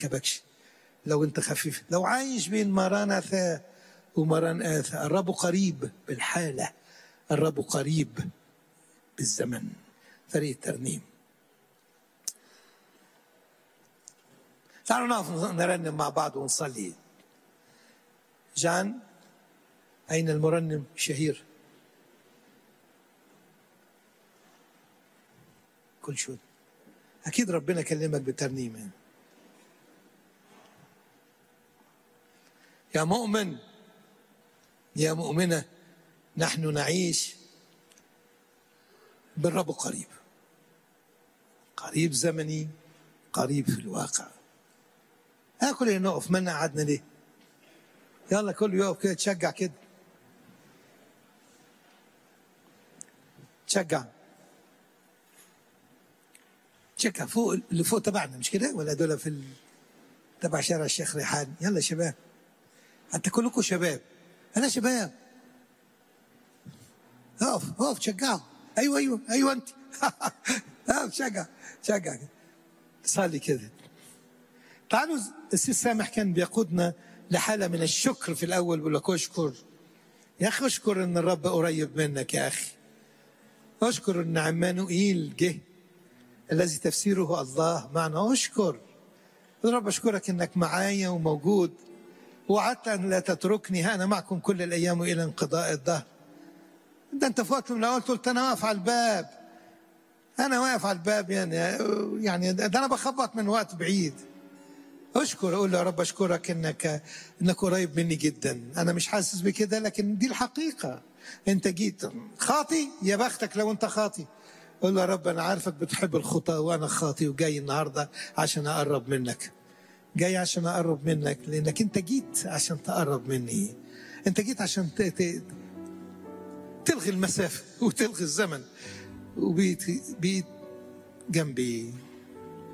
كبكش لو انت خفيف لو عايش بين مرانثا ومران آثى الرب قريب بالحالة الرب قريب بالزمن فريق الترنيم تعالوا نقف نرنم مع بعض ونصلي جان أين المرنم الشهير كل شو أكيد ربنا كلمك بترنيمة يا مؤمن يا مؤمنة نحن نعيش بالرب قريب قريب زمني قريب في الواقع ها كلنا نقف ما قعدنا ليه يلا كله يقف كده تشجع كده تشجع تشجع فوق اللي فوق تبعنا مش كده ولا دول في ال... تبع شارع الشيخ ريحان يلا يا شباب انت كلكم شباب انا شباب اقف اقف شجعوا ايوه ايوه ايوه انت اقف شجع شجع صلي كده تعالوا السيد سامح كان بيقودنا لحاله من الشكر في الاول بيقول لك اشكر يا اخي اشكر ان الرب قريب منك يا اخي اشكر ان عمانوئيل جه الذي تفسيره الله معنا اشكر رب اشكرك انك معايا وموجود وعدت ان لا تتركني ها انا معكم كل الايام الى انقضاء الدهر ده انت في وقت من الاول قلت انا واقف على الباب انا واقف على الباب يعني يعني ده انا بخبط من وقت بعيد اشكر اقول له يا رب اشكرك انك انك قريب مني جدا انا مش حاسس بكده لكن دي الحقيقه انت جيت خاطي يا بختك لو انت خاطي قول له يا رب انا عارفك بتحب الخطى وانا خاطي وجاي النهارده عشان اقرب منك جاي عشان اقرب منك لانك انت جيت عشان تقرب مني انت جيت عشان ت... ت... تلغي المسافه وتلغي الزمن وبيت بيت جنبي